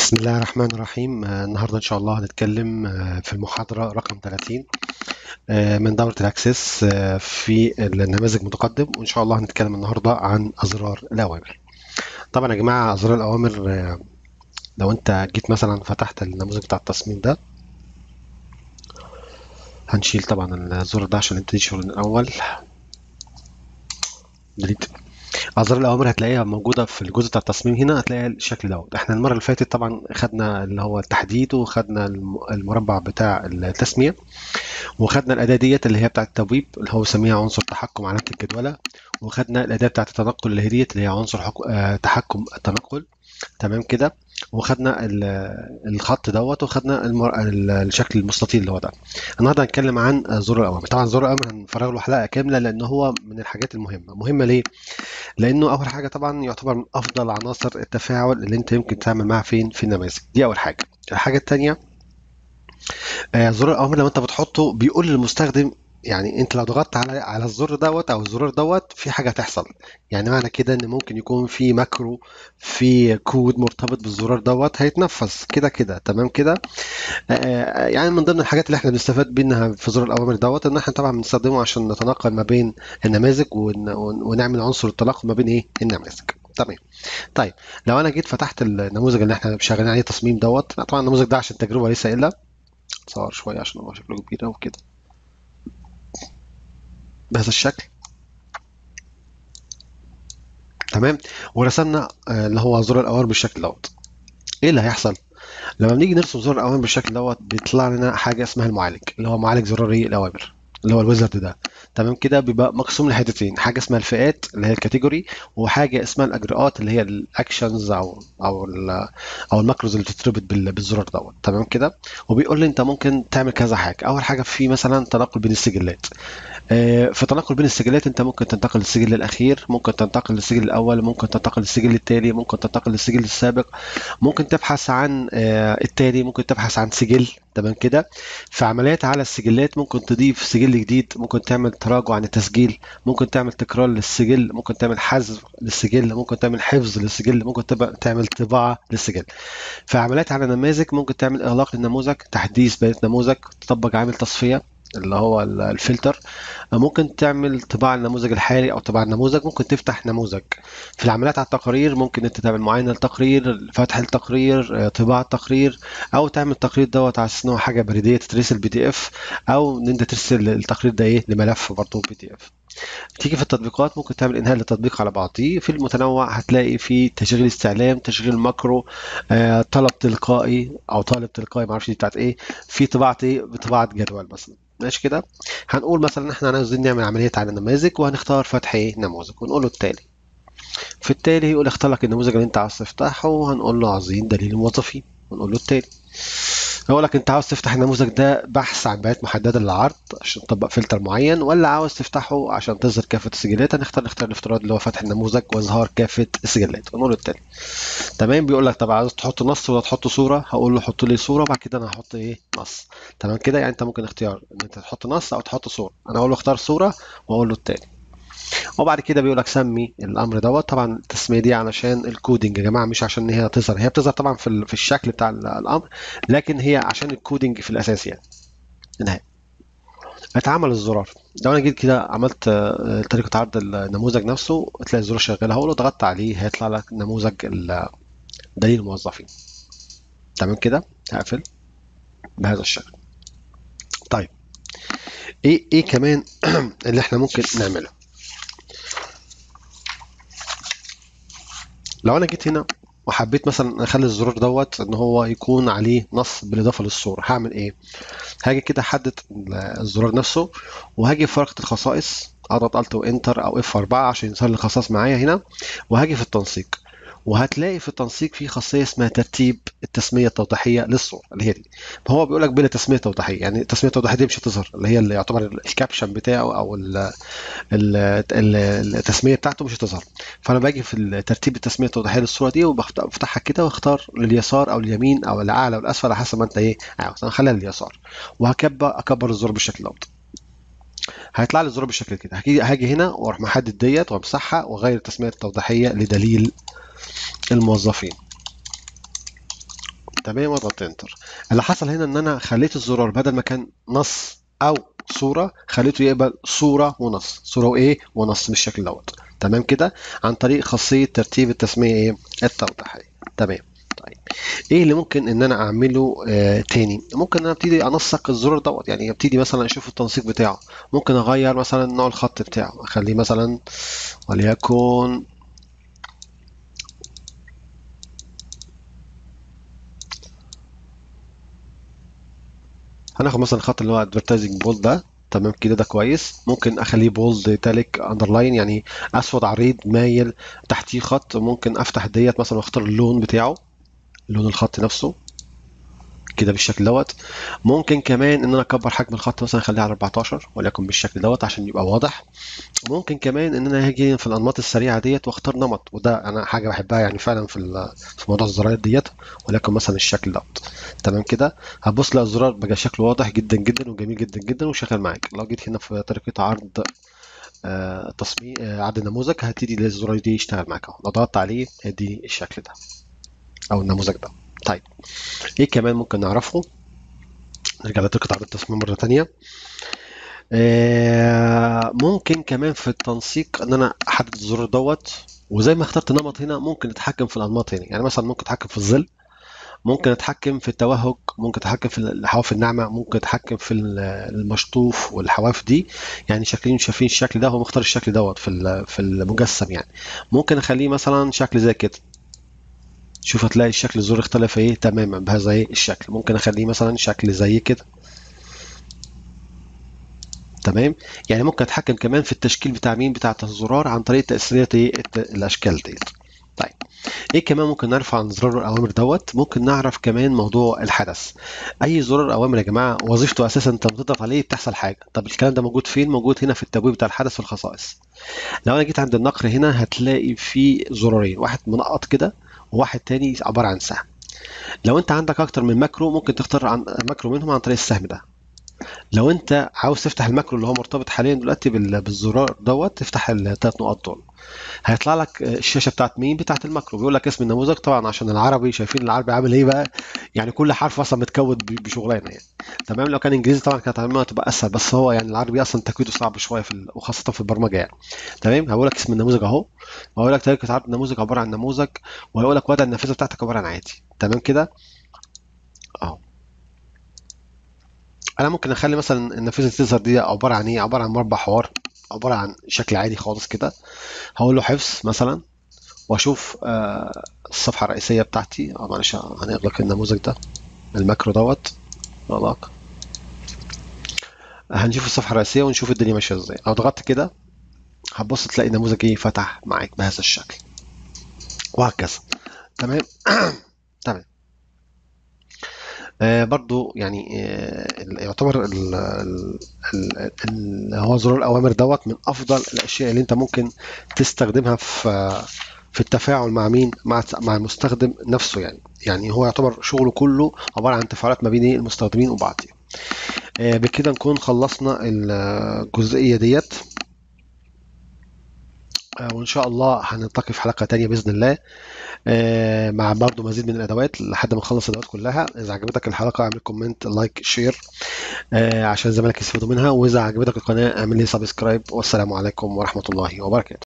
بسم الله الرحمن الرحيم آه، النهارده ان شاء الله هنتكلم آه، في المحاضره رقم 30 آه، من دوره الاكسس آه، في النماذج المتقدم وان شاء الله هنتكلم النهارده عن ازرار الاوامر طبعا يا جماعه ازرار الاوامر آه، لو انت جيت مثلا فتحت النموذج بتاع التصميم ده هنشيل طبعا الزر ده عشان نبتدي شغل الاول ديليت أزرار الأوامر هتلاقيها موجودة في الجزء بتاع التصميم هنا هتلاقيها الشكل دوت احنا المرة اللي فاتت طبعا خدنا اللي هو التحديد وخدنا الم- المربع بتاع التسمية وخدنا الأداة ديت اللي هي بتاعة التبويب اللي هو بيسميها عنصر تحكم علامة الجدولة وخدنا الأداة بتاعة التنقل اللي هي ديت اللي هي عنصر حك... آه، تحكم التنقل تمام كده وخدنا ال- الخط دوت وخدنا المر... ال- الشكل المستطيل اللي هو ده النهارده هنتكلم عن زر الأوامر طبعا زر الأوامر هنفرغ له حلقة كاملة لأن هو من الحاجات المهمة مهمة ليه؟ لانه اول حاجه طبعا يعتبر من افضل عناصر التفاعل اللي انت يمكن تعمل معاها فين في النماذج دي اول حاجه الحاجه الثانيه زرار الاوامر لما انت بتحطه بيقول للمستخدم يعني انت لو ضغطت على على الزر دوت او الزرار دوت في حاجه هتحصل يعني معنى كده ان ممكن يكون في ماكرو في كود مرتبط بالزرار دوت هيتنفذ كده كده تمام كده آه، يعني من ضمن الحاجات اللي احنا بنستفاد منها في زر الاوامر دوت ان احنا طبعا بنستخدمه عشان نتنقل ما بين النماذج ون- ون- ونعمل عنصر التنقل ما بين ايه النماذج تمام طيب لو انا جيت فتحت النموذج اللي احنا شغالين عليه تصميم دوت طبعا النموذج ده عشان تجربه ليس الا صور شويه عشان هو شكله كبير قوي كده بهذا الشكل تمام ورسمنا آه، اللي هو زرار الاوامر بالشكل دوت ايه اللي هيحصل لما بنيجي نرسم زرار الاوامر بالشكل دوت بيطلع لنا حاجه اسمها المعالج اللي هو معالج زرار ايه الاوامر اللي هو الويزرد ده تمام كده بيبقى مقسوم لحتتين حاجه اسمها الفئات اللي هي الكاتيجوري وحاجه اسمها الاجراءات اللي هي الاكشنز او او ال- او الماكروز اللي بتتربط بال- بالزرار دوت تمام كده وبيقول لي انت ممكن تعمل كذا حاجه اول حاجه في مثلا تنقل بين السجلات آه، في تنقل بين السجلات انت ممكن تنتقل للسجل الاخير ممكن تنتقل للسجل الاول ممكن تنتقل للسجل التالي ممكن تنتقل للسجل السابق ممكن تبحث عن آه، التالي ممكن تبحث عن سجل تمام كده في عمليات على السجلات ممكن تضيف سجل جديد ممكن تعمل تراجع عن التسجيل ممكن تعمل تكرار للسجل ممكن تعمل حذف للسجل ممكن تعمل حفظ للسجل ممكن تبقى تعمل طباعة للسجل في عمليات على نماذج ممكن تعمل اغلاق للنموذج تحديث بيانات نموذج تطبق عامل تصفية اللي هو ال- الفلتر ممكن تعمل طباعة النموذج الحالي او طباعة النموذج ممكن تفتح نموذج في العمليات على التقارير ممكن انت تعمل معاينة للتقرير فتح التقرير آه، طباعة التقرير او تعمل التقرير دوت على اساس ان هو حاجة بريدية تترسل بي دي اف او ان انت ترسل التقرير ده ايه لملف برضه بي دي اف تيجي في التطبيقات ممكن تعمل انهاء للتطبيق على بعضيه في المتنوع هتلاقي في تشغيل استعلام تشغيل ماكرو آه، طلب تلقائي او طالب تلقائي معرفش دي بتاعت ايه في طباعة ايه بطباعة جدول مثلا ماشي كده هنقول مثلا احنا عايزين نعمل عملية على النماذج وهنختار فتح ايه نموذج ونقول له التالي في التالي يقول اختار لك النموذج اللي انت عاوز تفتحه هنقول له عايزين دليل الموظفين ونقول له التالي يقول لك انت عاوز تفتح النموذج ده بحث عن بيانات محدده للعرض عشان تطبق فلتر معين ولا عاوز تفتحه عشان تظهر كافه السجلات هنختار الاختيار الافتراضي اللي هو فتح النموذج واظهار كافه السجلات ونقول له التالي تمام بيقول لك طب عاوز تحط نص ولا تحط صوره هقول له حط لي صوره وبعد كده انا هحط ايه نص تمام كده يعني انت ممكن اختيار ان انت تحط نص او تحط صوره انا اقول له اختار صوره واقول له التالي وبعد كده بيقول لك سمي الامر دوت طبعا التسميه دي علشان الكودينج يا جماعه مش عشان هي تظهر هي بتظهر طبعا في ال- في الشكل بتاع ال- الامر لكن هي عشان الكودينج في الاساس يعني النهايه اتعمل الزرار لو انا جيت كده عملت آه، طريقه عرض النموذج نفسه تلاقي الزرار شغال اهو لو ضغطت عليه هيطلع لك نموذج ال- دليل الموظفين تمام كده هقفل بهذا الشكل طيب ايه ايه كمان اللي احنا ممكن نعمله لو انا جيت هنا وحبيت مثلا اخلي الزرار دوت ان هو يكون عليه نص بالاضافه للصوره هعمل ايه هاجي كده احدد الزرار نفسه وهاجي في ورقه الخصائص اضغط الت وانتر او اف 4 عشان يظهر لي الخصائص معايا هنا وهاجي في التنسيق وهتلاقي في التنسيق في خاصيه اسمها ترتيب التسميه التوضيحيه للصوره اللي هي دي فهو بيقول لك بلا تسميه توضيحيه يعني التسميه التوضيحيه دي مش هتظهر اللي هي اللي يعتبر الكابشن بتاعه او ال ال ال التسميه بتاعته مش هتظهر فانا باجي في الترتيب التسميه التوضيحيه للصوره دي وبفتحها كده واختار لليسار او اليمين او الاعلى او الاسفل على حسب ما انت ايه عاوز انا هخليها لليسار وهكبر اكبر الزرار بالشكل دوت هيطلع لي الزرار بالشكل كده هاجي هاجي هنا واروح محدد ديت وامسحها واغير التسميه التوضيحيه لدليل الموظفين تمام واضغط انتر اللي حصل هنا ان انا خليت الزرار بدل ما كان نص او صورة خليته يقبل صورة ونص صورة وايه ونص بالشكل دوت تمام كده عن طريق خاصية ترتيب التسمية ايه التوضيحية تمام طيب ايه اللي ممكن ان انا اعمله آه تاني ممكن ان انا ابتدي انسق الزرار دوت يعني ابتدي مثلا اشوف التنسيق بتاعه ممكن اغير مثلا نوع الخط بتاعه اخليه مثلا وليكن هناخد مثلا الخط اللي هو ادفرتايزنج بولد ده تمام كده ده كويس ممكن اخليه بولد تالك اندرلاين يعني اسود عريض مايل تحتيه خط ممكن افتح ديت مثلا واختار اللون بتاعه لون الخط نفسه كده بالشكل دوت ممكن كمان ان انا اكبر حجم الخط مثلا اخليه على 14 وليكن بالشكل دوت عشان يبقى واضح ممكن كمان ان انا هاجي في الانماط السريعه ديت واختار نمط وده انا حاجه بحبها يعني فعلا في في موضوع الزراير ديت وليكن مثلا الشكل دوت تمام كده هتبص لا الزرار بقى شكله واضح جدا جدا وجميل جدا جدا وشغال معاك لو جيت هنا في طريقه عرض آه تصميم آه عرض النموذج هتدي الزرار دي يشتغل معاك اهو لو ضغطت عليه هيدي الشكل ده او النموذج ده طيب ايه كمان ممكن نعرفه نرجع لطريقة عرض التصميم مرة تانية آه ممكن كمان في التنسيق ان انا احدد الزرار دوت وزي ما اخترت نمط هنا ممكن اتحكم في الانماط هنا يعني مثلا ممكن اتحكم في الظل ممكن اتحكم في التوهج ممكن اتحكم في الحواف الناعمه ممكن اتحكم في المشطوف والحواف دي يعني شكلين شايفين الشكل ده هو مختار الشكل دوت في في المجسم يعني ممكن اخليه مثلا شكل زي كده شوف هتلاقي الشكل الزر اختلف ايه تماما بهذا ايه الشكل ممكن اخليه مثلا شكل زي كده تمام يعني ممكن اتحكم كمان في التشكيل بتاع مين بتاع الزرار عن طريق تأثيرية ايه الاشكال ديت طيب ايه كمان ممكن نعرف عن زرار الاوامر دوت ممكن نعرف كمان موضوع الحدث اي زرار اوامر يا جماعه وظيفته اساسا انت بتضغط عليه بتحصل حاجه طب الكلام ده موجود فين موجود هنا في التبويب بتاع الحدث والخصائص لو انا جيت عند النقر هنا هتلاقي في زرارين واحد منقط كده وواحد تاني عباره عن سهم لو انت عندك اكتر من ماكرو ممكن تختار عن ماكرو منهم عن طريق السهم ده لو انت عاوز تفتح الماكرو اللي هو مرتبط حاليا دلوقتي بالزرار دوت تفتح الثلاث نقط دول هيطلع لك الشاشه بتاعت مين بتاعت الماكرو بيقول لك اسم النموذج طبعا عشان العربي شايفين العربي عامل ايه بقى يعني كل حرف اصلا متكود بشغلانه يعني تمام لو كان انجليزي طبعا كانت عملها تبقى اسهل بس هو يعني العربي اصلا تكويده صعب شويه في وخاصه في البرمجه يعني تمام هقول لك اسم النموذج اهو وهقول لك طريقه عرض النموذج عباره عن نموذج وهقول لك وضع النافذه بتاعتك عباره عن عادي تمام كده اهو انا ممكن اخلي مثلا النافذه تظهر دي عباره عن ايه عباره عن مربع حوار عباره عن شكل عادي خالص كده هقول له حفظ مثلا واشوف آه الصفحه الرئيسيه بتاعتي اه معلش هنغلق النموذج ده الماكرو دوت اغلق هنشوف الصفحه الرئيسيه ونشوف الدنيا ماشيه ازاي لو ضغطت كده هتبص تلاقي النموذج ايه فتح معاك بهذا الشكل وهكذا تمام تمام آه برضو يعني آه يعتبر ال ال ال ال هو زرار الاوامر دوت من افضل الاشياء اللي انت ممكن تستخدمها في في التفاعل مع مين مع مع المستخدم نفسه يعني يعني هو يعتبر شغله كله عباره عن تفاعلات ما بين المستخدمين وبعضهم آه بكده نكون خلصنا الجزئيه ديت وان شاء الله هنلتقي في حلقه تانية باذن الله مع برضو مزيد من الادوات لحد ما نخلص الادوات كلها اذا عجبتك الحلقه اعمل كومنت لايك شير عشان زمايلك يستفيدوا منها واذا عجبتك القناه اعمل لي سبسكرايب والسلام عليكم ورحمه الله وبركاته